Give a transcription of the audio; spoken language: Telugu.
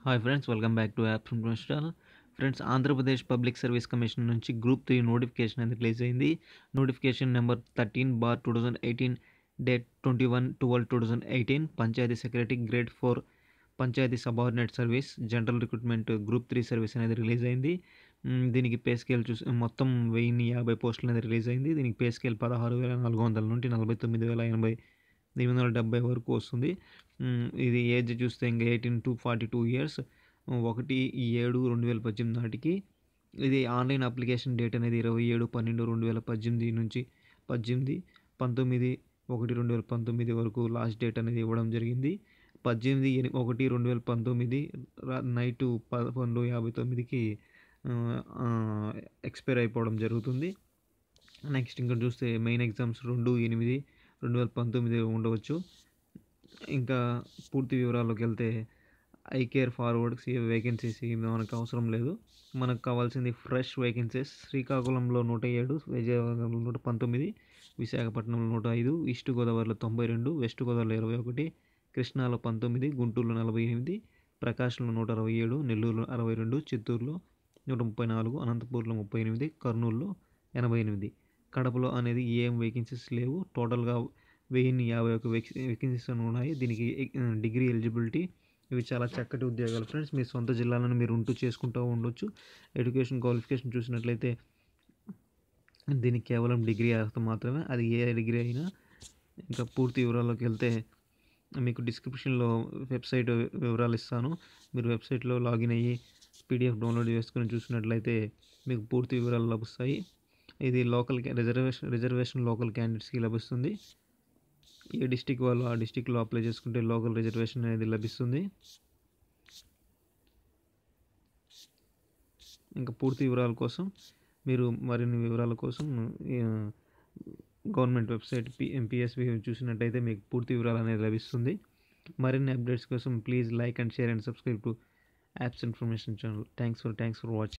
hi friends welcome back to app channel friends Andhra Pradesh public service commission నుంచి గ్రూప్ త్రీ నోటిఫికేషన్ అనేది రిలీజ్ అయింది notification number thirteen bar two thousand eighteen date twenty one twelve two thousand eighteen panchayat secretary grade four panchayat subordinate service general recruitment group three service అనేది రిలీజ్ అయింది మ్, దీనికి పే స్కేల్ చూసి మొత్తం వెయ్యి యాభై పోస్టులు అనేది రిలీజ్ అయింది దీనికి పే స్కేల్ పదహారు వేల నాలుగు వందల నుండి నలభై తొమ్మిది వేల ఎనభై ఎనిమిది వందల డెబ్బై వరకు వస్తుంది మ్, ఇది ఏజ్ చూస్తే ఇంకా eighteen to forty two years ఒకటి ఏడు రెండు వేల పద్దెనిమిది నాటికి ఇది ఆన్లైన్ అప్లికేషన్ డేట్ అనేది ఇరవై ఏడు పన్నెండు రెండు వేల పద్దెనిమిది నుంచి పద్దెనిమిది పంతొమ్మిది ఒకటి రెండు వేల పంతొమ్మిది వరకు లాస్ట్ డేట్ అనేది ఇవ్వడం జరిగింది పద్దెనిమిది ఎని ఒకటి రెండు వేల పంతొమ్మిది రా- నైటు పదకొండు యాభై తొమ్మిదికి ఎక్స్పైర్ అయిపోవడం జరుగుతుంది నెక్స్ట్ ఇంకా చూస్తే మెయిన్ ఎగ్జామ్స్ రెండు ఎనిమిది రెండు వేల పంతొమ్మిది ఉండవచ్చు ఇంకా పూర్తి వివరాల్లోకి వెళ్తే ఐ కేర్ ఫార్వర్డ్స్ ఏ వేకెన్సీస్ మనకు అవసరం లేదు మనకు కావాల్సింది ఫ్రెష్ వేకెన్సీస్ శ్రీకాకుళంలో నూట ఏడు విజయవాడలో నూట పంతొమ్మిది విశాఖపట్నంలో నూట ఐదు ఈస్ట్ గోదావరిలో తొంభై రెండు వెస్ట్ గోదావరిలో ఇరవై ఒకటి కృష్ణాలో పంతొమ్మిది గుంటూరులో నలభై ఎనిమిది ప్రకాశంలో నూట అరవై ఏడు నెల్లూరులో అరవై రెండు చిత్తూరులో నూట ముప్పై నాలుగు అనంతపూర్లో ముప్పై ఎనిమిది కర్నూలులో ఎనభై ఎనిమిది కడపలో అనేది ఏం వేకెన్సీస్ లేవు టోటల్గా వెయ్యిన్ని యాభై ఒక వేకెన్సీస్ ఉన్నాయి దీనికి డిగ్రీ ఎలిజిబిలిటీ ఇవి చాలా చక్కటి ఉద్యోగాలు ఫ్రెండ్స్ మీ సొంత జిల్లాలను మీరు ఉంటూ చేసుకుంటూ ఉండొచ్చు ఎడ్యుకేషన్ క్వాలిఫికేషన్ చూసినట్లయితే దీనికి కేవలం డిగ్రీ అర్హత మాత్రమే అది ఏ డిగ్రీ అయినా ఇంకా పూర్తి వివరాల్లోకి వెళ్తే మీకు డిస్క్రిప్షన్లో వెబ్సైట్ వివరాలు ఇస్తాను మీరు వెబ్సైట్లో లాగిన్ అయ్యి పీడిఎఫ్ డౌన్లోడ్ చేసుకుని చూసినట్లయితే మీకు పూర్తి వివరాలు లభిస్తాయి ఇది లోకల్ రిజర్వేషన్ రిజర్వేషన్ లోకల్ క్యాండిడేట్స్కి లభిస్తుంది ఏ డిస్టిక్ వాళ్ళు ఆ డిస్టిక్లో అప్లై చేసుకుంటే లోకల్ రిజర్వేషన్ అనేది లభిస్తుంది ఇంకా పూర్తి వివరాల కోసం మీరు మరిన్ని వివరాల కోసం ఆ, గవర్నమెంట్ వెబ్సైట్ పి ఎంపీఎస్వి చూసినట్టయితే మీకు పూర్తి వివరాలు అనేది లభిస్తుంది మరిన్ని అప్డేట్స్ కోసం please like and share and subscribe to apps information channel thanks for thanks for watching